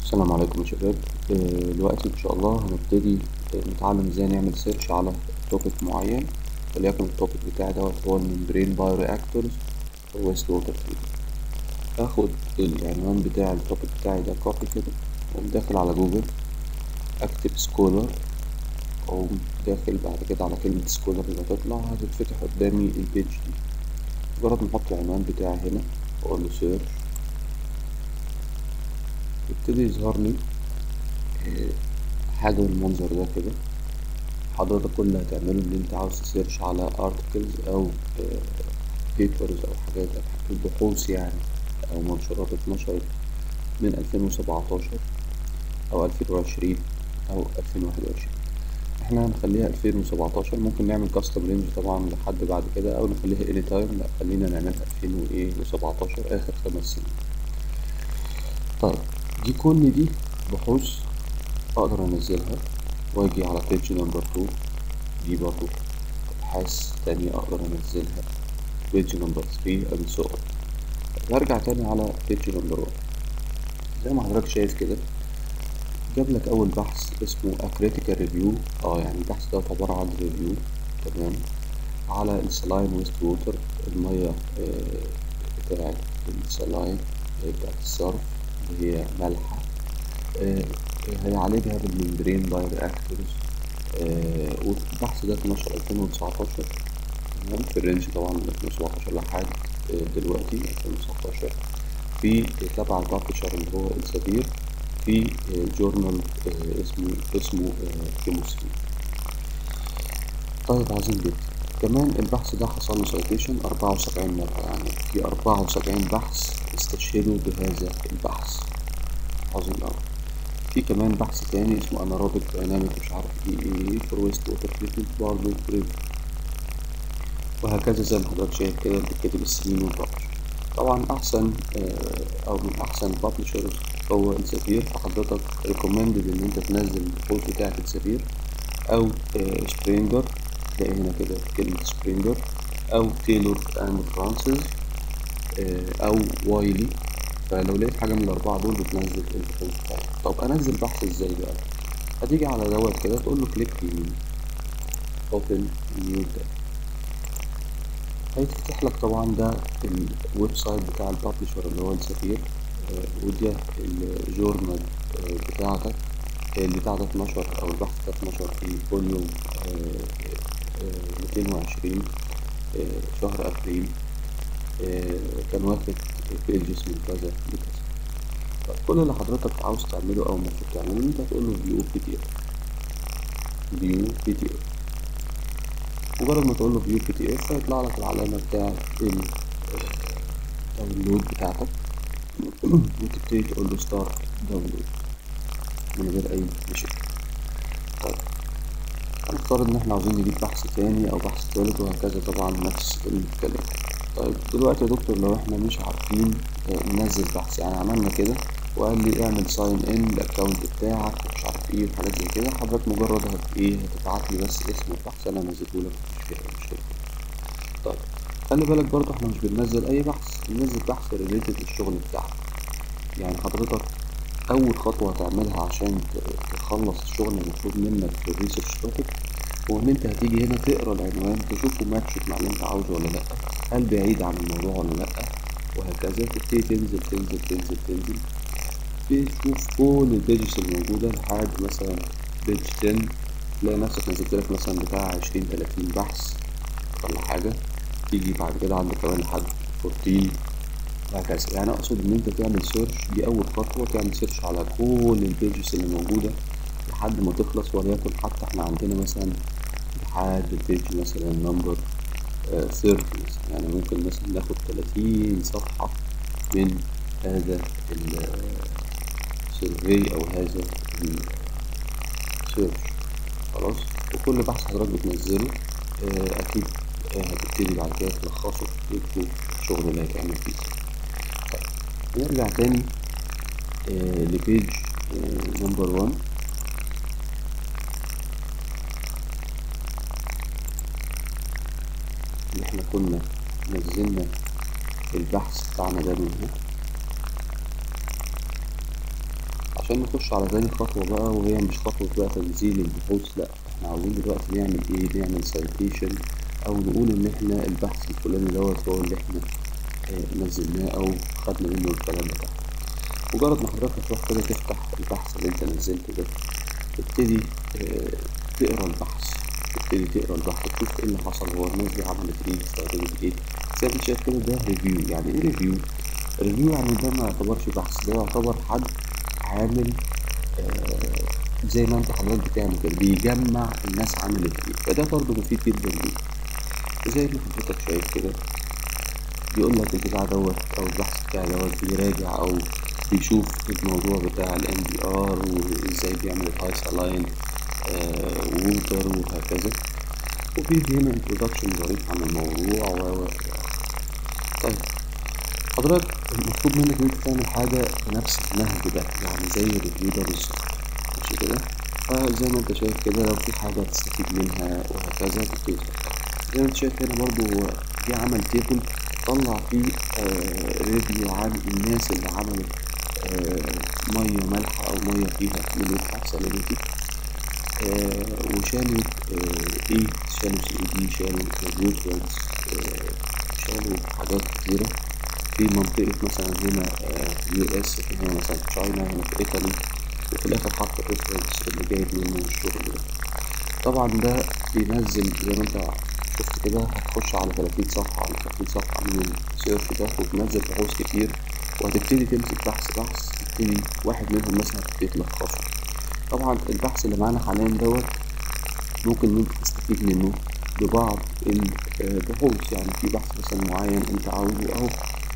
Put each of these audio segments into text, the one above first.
السلام عليكم يا شباب آه، دلوقتي إن شاء الله هنبتدي آه، نتعلم إزاي نعمل سيرش على توبيك معين وليكن التوبيك بتاعي دوت هو الممبرين بايو رياكتورز ويست ووتر تريتمنت هاخد العنوان بتاع التوبيك بتاعي ده كوبي كده وأقوم داخل على جوجل أكتب سكولر أقوم داخل بعد كده على كلمة سكولر اللي هتطلع هتتفتح قدامي البيج دي مجرد ما أحط العنوان بتاعي هنا وأقول له سيرش يبتدي يظهر لي آه، حاجة بالمنظر ده كده حضرتك كل اللي هتعمله إن أنت عاوز تسيرش على articles أو بيبرز أو حاجات أو بحوث يعني أو منشورات اتنشرت من ألفين وسبعتاشر أو ألفين وعشرين أو ألفين واحد وعشرين احنا هنخليها ألفين وسبعتاشر ممكن نعمل كاستم رينج طبعا لحد بعد كده أو نخليها اني تايم لأ خلينا نعملها ألفين وإيه وسبعتاشر آخر خمس سنين طيب دي كل دي بحوث اقدر انزلها واجي على بيج نمبر 2 دي برضو ابحاث تانية اقدر انزلها بيج نمبر 3 and so on هرجع تاني على بيج نمبر 1 زي ما حضرتك شايف كده جاب لك اول بحث اسمه a critical review اه يعني البحث ده عبارة عن ريفيو تمام على السلاين ويست ووتر المية آه، بتاعت السلاين آه، بتاعت الصرف اللي هي مالحة آه، هيعالجها بالممبرين بايو رياكتورز والبحث ده اتنشر 2019 تمام في الرينج طبعا من 2017 لحد آه، دلوقتي 2019 في تبع البابلشر اللي هو السفير في جورنال اسمه اسمه كيموسفير طيب عظيم جدا كمان البحث ده حصل له سايتيشن 74 مرة يعني في 74 بحث استشهدوا بهذا البحث عظيم أوي في كمان بحث تاني اسمه اناروبيك دايناميك مش عارف ايه ايه فور ويست ووتر تريتمنت برضه ريفيو وهكذا زي ما حضرتك شايف كده بتكتب السنين والبابلشر طبعا احسن آه، او من احسن بابلشرز هو السفير فحضرتك ريكومندد ان انت تنزل البوست بتاعت السفير او آه، سبرينجر تلاقي هنا كده كلمة سبرينجر او تايلور اند فرانسيس آه، او وايلي فلو لقيت حاجة من الأربعة دول بتنزل البحوث بتاعتك طب أنزل بحث إزاي بقى؟ هتيجي على دوت كده تقول له كليك يمين اوبن نيو تاب هيتفتح لك طبعا ده الويب سايت بتاع البابلشر اللي هو السفير آه، وده الجورنال آه، بتاعتك اللي بتاع ده اتنشر أو البحث ده اتنشر في فوليوم ميتين وعشرين شهر أبريل آه، كان واخد بيجز من كذا لكذا طب كل اللي حضرتك عاوز تعمله او المفروض تعمله ان انت تقول له فيو بي دي اف فيو بي دي اف مجرد ما تقول له فيو بي دي اف هيطلع لك العلامة بتاعة الداونلود بتاعتك وتبتدي تقول له ستارت داونلود من غير اي مشاكل طيب هنفترض ان احنا عاوزين نجيب بحث تاني او بحث تالت وهكذا طبعا نفس الكلام طيب دلوقتي يا دكتور لو احنا مش عارفين آه، ننزل بحث يعني عملنا كده وقال لي اعمل ساين ان الاكونت بتاعك ومش عارف ايه وحاجات زي كده حضرتك مجرد هت ايه هتبعت لي بس اسم البحث انا نزلته لك مفيش فيها أي مشكله طيب خلي بالك برضه احنا مش بننزل اي بحث بننزل بحث ريليتد للشغل بتاعك يعني حضرتك اول خطوه هتعملها عشان ت- تخلص الشغل المطلوب منك في الريسيرش توبيك هو ان انت هتيجي هنا تقرا العنوان تشوفه ماتش مع اللي انت عاوزه ولا لا هل بعيد عن الموضوع ولا لا وهكذا تبتدي تنزل تنزل تنزل تنزل تشوف كل البيجز الموجودة لحد مثلا بيج 10 تلاقي نفسك نزلت لك مثلا بتاع عشرين تلاتين بحث ولا حاجة تيجي بعد كده عندك كمان لحد 14 وهكذا يعني اقصد ان انت تعمل سيرش دي اول خطوة تعمل سيرش على كل البيجز اللي موجودة لحد ما تخلص وليكن حتى احنا عندنا مثلا لحد البيج مثلا نمبر 30 مثلا يعني ممكن مثلا ناخد 30 صفحة من هذا السيرفي او هذا السيرش خلاص وكل بحث حضرتك بتنزله آه، اكيد آه، هتبتدي بعد كده تلخصه تكتب الشغل اللي هتعمل فيه طيب نرجع تاني آه، لبيج نمبر 1 اللي احنا كنا نزلنا البحث بتاعنا ده من هنا عشان نخش على تاني خطوة بقى وهي مش خطوة بقى تنزيل البحوث لأ احنا عاوزين دلوقتي نعمل ايه نعمل سايتيشن أو نقول إن احنا البحث الفلاني دوت هو اللي احنا اه نزلناه أو خدنا منه الكلام بتاعه مجرد ما حضرتك تروح كده تفتح البحث اللي انت نزلته ده تبتدي اه تقرا البحث تبتدي تقرا البحث تشوف ايه اللي حصل هو الناس دي عملت ايه استخدمت ايه زي ما انت شايف كده ده ريفيو يعني ايه ريفيو ريفيو يعني ده ما يعتبرش بحث ده يعتبر حد عامل آه زي ما انت حضرتك بتعمل كده بيجمع الناس عملت ايه فده برضه مفيد جدا ليك زي ما حضرتك شايف كده بيقول لك البتاع دوت او البحث بتاع دوت بيراجع او بيشوف الموضوع بتاع ال NDR وازاي بيعمل الهاي سالاين آه ووتر وهكذا وفي هنا introduction ظريف عن الموضوع و طيب حضرتك المطلوب منك ان انت تعمل حاجة بنفس النهج ده يعني زي الريفيو ده بالظبط ماشي كده فزي ما انت شايف كده لو في حاجة تستفيد منها وهكذا تبتدي زي ما انت شايف هنا برضو هو جه عمل تيبل طلع فيه آه ريفيو عن الناس اللي عملت آه مية مالحة أو مية فيها ملوحة سالينيتي آه وشالوا آه ايه شالوا سي دي شالوا نيوترينز آه شالوا حاجات كتيرة في منطقة مثلا هنا في يو اس في هنا مثلا في تشاينا هنا في ايطالي وفي الاخر حط الريفرنس اللي جايب منه الشغل ده طبعا ده بينزل زي ما انت شفت كده هتخش على 30 صفحة على 30 صفحة من السيرش ده وتنزل بحوث كتير وهتبتدي تمسك بحث بحث تبتدي واحد منهم مثلا هتبتدي تلخصه طبعا البحث اللي معانا حاليا دوت ممكن ان انت تستفيد منه ببعض البحوث يعني في بحث مثلا معين انت عاوزه او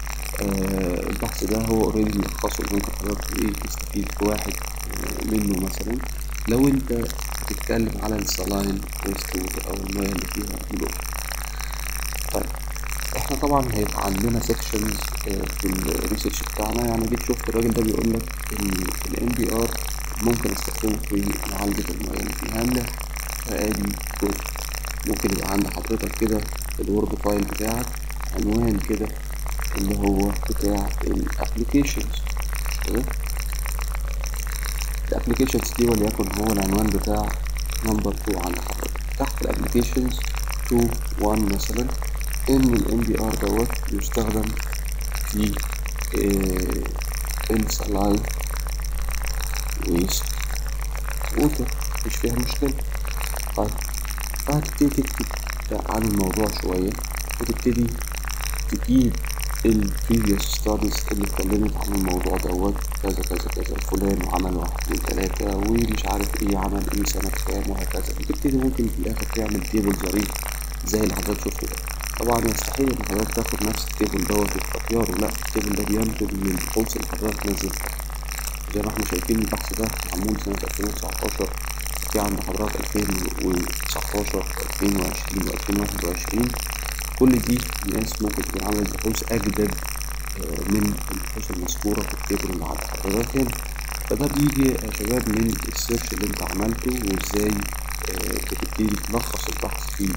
آه البحث ده هو اوريدي ملخصه ممكن حضرتك ايه تستفيد بواحد آه منه مثلا لو انت بتتكلم على السلاين ويست او المياه اللي فيها ملوحة طيب احنا طبعا هيبقى عندنا سيكشنز آه في الريسيرش بتاعنا يعني جيت شفت الراجل ده بيقول لك ال NDR ممكن استخدمه في معالجة المياه اللي فيها ملاح فادي كود ممكن يبقى عند حضرتك كده الوورد فايل بتاعك عنوان كده اللي هو بتاع الابليكيشنز كده الابليكيشنز دي وليكن هو العنوان بتاع نمبر 2 عند حضرتك تحت الابليكيشنز 2 1 مثلا ان ال NDR دوت يستخدم في السلاين ويست ووتر مش فيها مشكلة طيب فهتبتدي تكتب عن الموضوع شوية وتبتدي تجيب ال previous studies اللي اتكلمت عن الموضوع دوت كذا كذا كذا فلان وعمل واحد اتنين تلاتة ومش عارف ايه عمل ايه سنة كام وهكذا وتبتدي ممكن في الآخر تعمل تيبل ظريف زي اللي حضرتك شفته ده طبعا يستحيل ان حضرتك تاخد نفس التيبل دوت وتغيره لا التيبل ده بينتج من البحوث اللي حضرتك نزلتها زي ما احنا شايفين البحث ده معمول سنة 2019 في عند حضرتك 2019 2020 و2021 كل دي ناس ممكن تكون عملت بحوث أجدد من البحوث المذكورة في التيبل اللي عند حضرتك هنا فده بيجي يا شباب من السيرش اللي انت عملته وازاي بتبتدي تلخص البحث فيه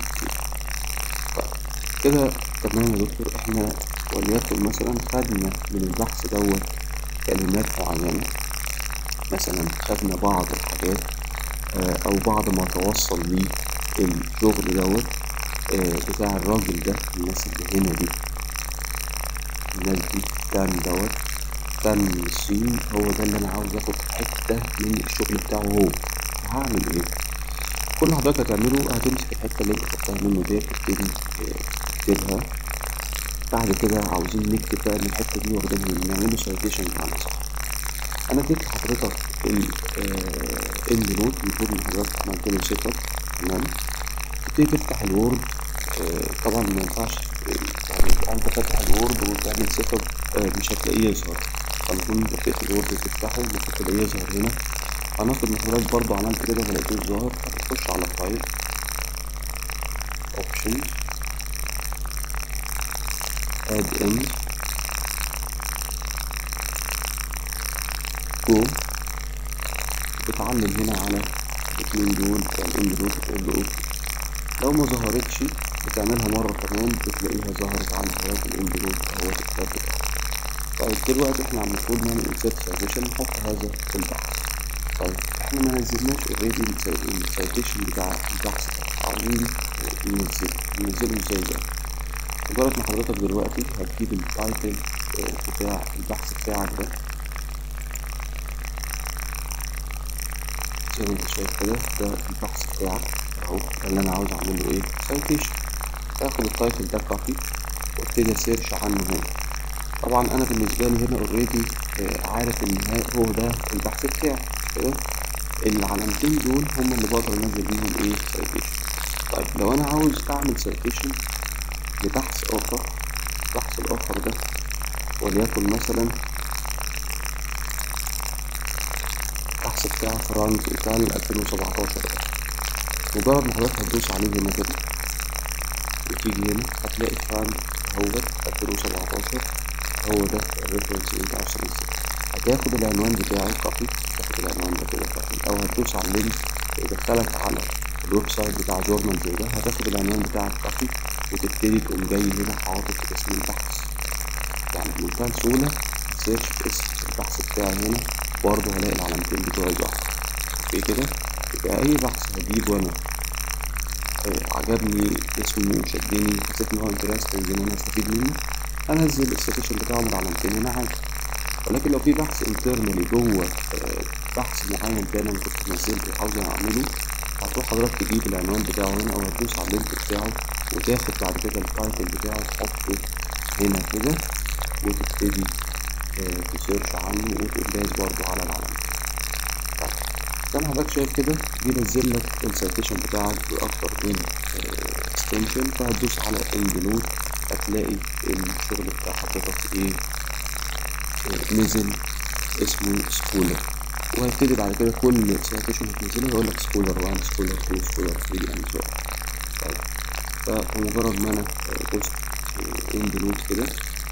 كده تمام يا دكتور احنا وليكن مثلا خدنا من البحث دوت كلمات معينة مثلا خدنا بعض الحاجات او بعض ما توصل ليه الشغل دوت بتاع الراجل ده الناس اللي هنا دي الناس دي تاني دوت تاني من الصين هو ده اللي انا عاوز اخد حتة من الشغل بتاعه هو هعمل ايه كل اللي حضرتك هتعمله هتمسك الحتة اللي انت خدتها منه ديت تبتدي تكتبها بعد كده عاوزين نكتب بقى ان الحتة دي واخدينها من نعمله سايتيشن بمعنى صح انا اديت لحضرتك الاند نوت المفروض ان حضرتك عملت له سيت اب تمام تبتدي تفتح الوورد آه طبعا ما ينفعش يعني انت فاتح الوورد وتعمل سيت اب مش هتلاقيه يظهر فالمفروض انت تقفل الوورد تفتحه مش هتلاقيه يظهر هنا هناخد من حضرتك برضه عملت كده ملقيتوش ظاهر هتخش على فايل اوبشن اد ان جو بتعلم هنا على الاتنين دول بتاع الاند دوت وتقول له اوكي لو ما ظهرتش بتعملها مرة كمان بتلاقيها ظهرت عند حضرتك الاند دوت اهوت الكتاب بتاعها طيب دلوقتي احنا المفروض نعمل insert citation نحط هذا البحث طيب احنا ما نزلناش اوريدي السيتيشن بتاع البحث ده عاوزين ننزله ننزله ازاي بقى مجرد ما حضرتك دلوقتي هتجيب التايتل بتاع البحث بتاعك ده زي ما انت شايف كده ده البحث بتاعك اهو ده اللي انا عاوز اعمله ايه سيتيشن هاخد التايتل ده كوبي وابتدي اسيرش عنه هنا طبعا انا بالنسبه لي هنا اوريدي عارف ان هو ده البحث بتاعي كده العلامتين دول هما اللي بقدر انزل بيهم ايه سيتيشن طيب لو انا عاوز اعمل سيتيشن لبحث اخر البحث الاخر ده وليكن مثلا البحث بتاع فرانك ايطال 2017 ده مجرد ما حضرتك هتدوس عليه هنا كده وتيجي هنا هتلاقي فرانك اهوت 2017 هو ده الريفرنس اللي انت عاوز تنزله هتاخد العنوان بتاعه كوبي هتاخد العنوان ده كده كوبي او هتدوس على اللينك يدخلك على الويب سايت بتاع جورنال زي ده هتاخد العنوان بتاعك كوبي وتبتدي تقوم جاي هنا حاطط اسم البحث يعني بمنتهى السهولة سيرش في اسم البحث بتاعي هنا برضه هلاقي العلامتين بتوعي ظهر اوكي كده يبقى اي بحث هجيبه انا آه عجبني اسمه شدني حسيت ان هو انترستنج ان انا استفيد منه انزل السيتيشن بتاعه من العلامتين هنا عادي ولكن لو في بحث انترنالي جوه آه بحث معين تاني انا كنت نزلته عاوز اعمله هتروح حضرتك تجيب العنوان بتاعه هنا او هتدوس على اللينك بتاعه وتاخد بعد كده التايتل بتاعه تحطه هنا كده وتبتدي آه تسيرش عنه وتقوم دايس برضه على العلامة طيب زي ما حضرتك شايف كده بينزل لك السيتيشن بتاعك بأكتر من اكستنشن آه فهتدوس على اند نوت هتلاقي الشغل بتاع حضرتك ايه آه نزل اسمه سكولر وهيبتدي بعد كده كل سيتيشن هتنزله هيقول لك سكولر 1 سكولر 2 سكولر 3 اند سو طيب فمجرد ما انا دوست اند نوت كده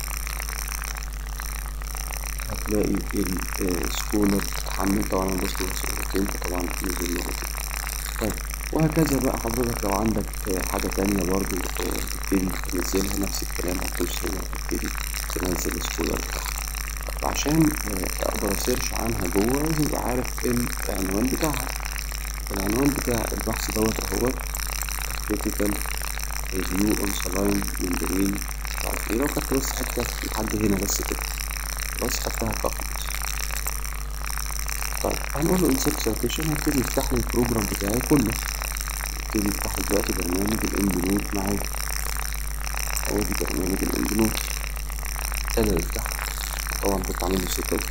هتلاقي السكولر اتحمل طبعا انا دوست مرتين فطبعا نزل مرتين طيب وهكذا بقى حضرتك لو عندك حاجة تانية برضو تبتدي تنزلها نفس الكلام هتدوس هنا تبتدي تنزل السكولر بتاعها عشان اقدر اسيرش عنها جوه لازم ابقى عارف العنوان بتاعها العنوان بتاع البحث دوت اهوت critical review on saline membrane مش عارف ايه لو خدت بس حتة لحد هنا بس كده بس خدتها كوبي طيب هنقول له insert citation هيبتدي يفتح لي البروجرام بتاعي كله يبتدي يفتح لي دلوقتي برنامج الاند نوت معايا هو دي برنامج الاند نوت ابتدى يفتح طبعا كنت عامل له سيت اب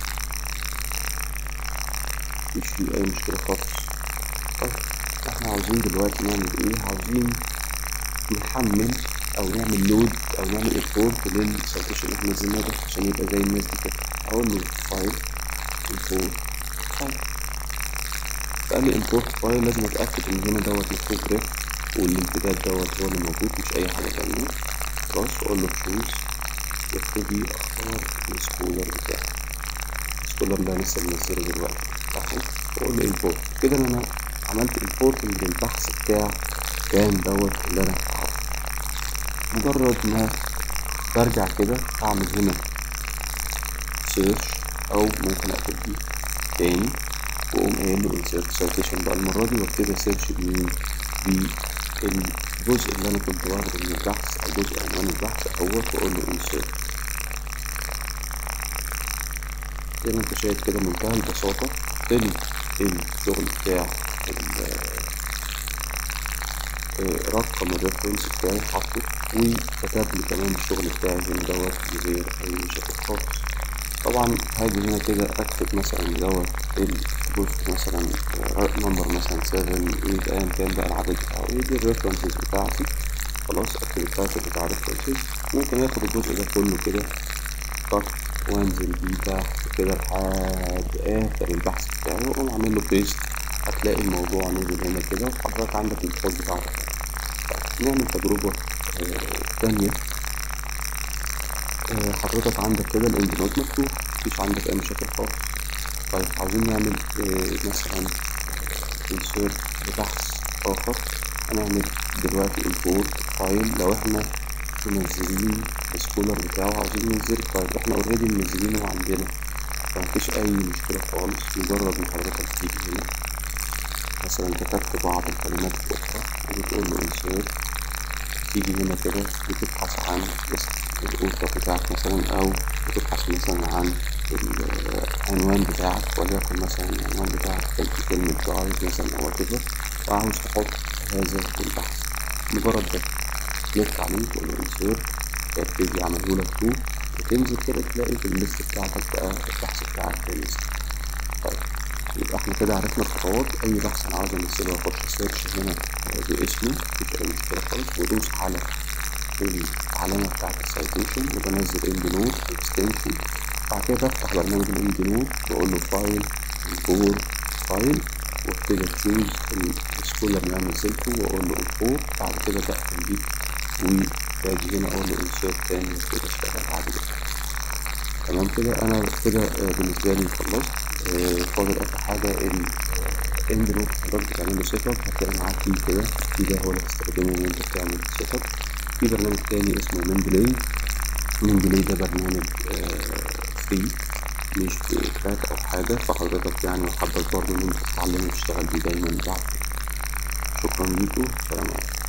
مش فيه اي مشكلة خالص طيب احنا عاوزين دلوقتي نعمل ايه عاوزين نحمل او نعمل لود او نعمل امبورت للسيتيشن اللي احنا نزلناه ده عشان يبقى زي الناس دي كده اقول له فايل امبورت فايل فقال لي امبورت فايل لازم اتاكد ان هنا دوت مكتوب ريف والامتداد دوت هو اللي موجود مش اي حاجه تانية خلاص اقول له تشوز وابتدي اختار السكولر بتاعي السكولر ده لسه منزله دلوقتي اهو واقول له امبورت كده انا عملت امبورت للبحث بتاع كان دوت اللي انا عارفه مجرد ما برجع كده اعمل هنا سيرش او ممكن اكتب دي تاني واقوم قايل له insert citation بقى المرة دي وابتدي اسيرش بمين بالجزء اللي انا كنت واخده من البحث او جزء عنوان البحث اهوت واقول له insert زي ما انت شايف كده منتهى البساطة ابتدي الشغل بتاع رقم الريفرنس بتاعي حاطه وكتب لي كمان الشغل بتاعي هنا دوت من غير اي مشاكل خالص طبعا هاجي هنا كده اكتب مثلا دوت الجزء مثلا نمبر مثلا 7 8 ايا كان بقى العدد بتاعه ايه دي الريفرنسز بتاعتي خلاص اكتب التايتل بتاع الريفرنسز ممكن اخد الجزء ده كله كده كات وانزل بيه تحت كده لحد اخر البحث بتاعي واقوم اعمل له بيست هتلاقي الموضوع نزل هنا كده وحضرتك عندك الكود بتاعتك نعمل تجربة آه تانية آه حضرتك عندك كده الاند نوت مفتوح مفيش عندك اي مشاكل خالص طيب عاوزين نعمل آه مثلا insert لبحث اخر هنعمل دلوقتي import فايل لو احنا منزلين السكولر بتاعه عاوزين ننزله طيب احنا اوريدي منزلينه عندنا فمفيش أي مشكلة خالص مجرد ما حضرتك تيجي هنا مثلا كتبت بعض الكلمات الأخرى وبتقول له insert تيجي هنا كده بتبحث عن اسم الأوثر بتاعك مثلا أو بتبحث مثلا عن العنوان بتاعك وليكن مثلا العنوان بتاعك كان في كلمة جايد مثلا أو whatever وعاوز تحط هذا البحث مجرد ده كليك عليه تقول له insert فيبتدي يعمله لك تو وتنزل كده تلاقي في الليست بتاعتك بقى البحث بتاعك ليست طيب يبقى احنا كده عرفنا الخطوات أي بحث أنا عاوز أنزله وأخش سيرش هنا باسمه مفيش أي مشكلة خالص وأدوس على العلامة بتاعت السايتيشن وبنزل اند نوت اكستنشن بعد كده بفتح برنامج الاند نوت وأقول له فايل امبور فايل وابتدي تشوز السكولر اللي انا نزلته واقول له امبور بعد كده بقفل دي وباجي هنا اقول له انسيرت تاني وابتدي اشتغل عادي جدا تمام كده انا كده بالنسبه لي خلصت فاضل اخر حاجه الاند نوت حضرتك بتعمل له سيت اب هتلاقي معاك كي كده الكي ده هو اللي هتستخدمه وانت بتعمل سيت اب في برنامج تاني اسمه مندلي مندلي ده برنامج فري مش بكراك او حاجه فحضرتك يعني وحابب برضه ان انت تتعلم وتشتغل بيه دايما بعد شكرا ليكم سلام عليكم